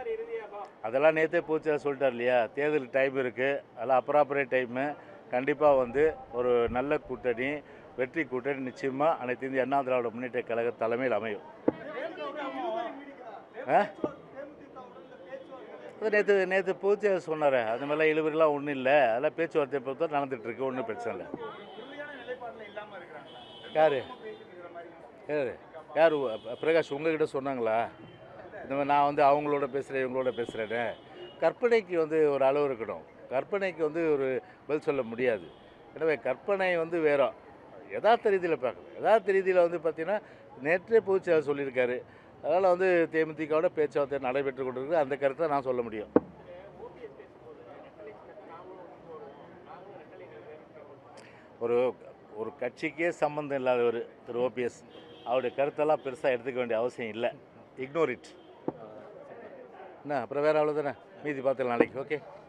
sir இறுதியாக அதெல்லாம் நேற்றே பூச்சா சொல்லிட்டார் இல்லையா தேர்தல் டைம் இருக்குது அதெல்லாம் அப்ராப்பரேட் டைமு கண்டிப்பாக வந்து ஒரு நல்ல கூட்டணி வெற்றி கூட்டணி நிச்சயமாக அனைத்து இந்திய அண்ணா திராவிட முன்னேற்ற கழக தலைமையில் அமையும் ஆ அது நேற்று நேற்று பூச்சை சொன்னார் அந்த மாதிரிலாம் இழுபறிலாம் ஒன்றும் இல்லை அதெல்லாம் பேச்சுவார்த்தை பொறுத்த நடந்துட்டு இருக்கு ஒன்றும் பிரச்சனை இல்லை உறுதியான நிலைப்பாடுல இல்லாம இருக்கிறாங்களா யார் யார் யார் பிரகாஷ் உங்ககிட்ட சொன்னாங்களா இந்த மாதிரி நான் வந்து அவங்களோட பேசுகிறேன் இவங்களோட பேசுகிறேன்னு கற்பனைக்கு வந்து ஒரு அளவு இருக்கணும் கற்பனைக்கு வந்து ஒரு பதில் சொல்ல முடியாது எனவே கற்பனை வந்து வேற யதார்த்த ரீதியில் பார்க்கணும் யதார்த்த ரீதியில் வந்து பார்த்தீங்கன்னா நேற்றே பூச்சி சொல்லியிருக்காரு அதனால் வந்து தேமுதிகவோட பேச்சுவார்த்தை நடைபெற்று கொண்டிருக்கு அந்த கருத்தை நான் சொல்ல முடியும் ஒரு ஒரு கட்சிக்கே சம்மந்தம் இல்லாதவர் திரு ஓபிஎஸ் அவருடைய கருத்தெல்லாம் பெருசாக எடுத்துக்க வேண்டிய அவசியம் இல்லை இக்னோர் இட் என்ன அப்புறம் வேறு அவ்வளோதானே மீதி பார்த்துக்கலாம் நாளைக்கு ஓகே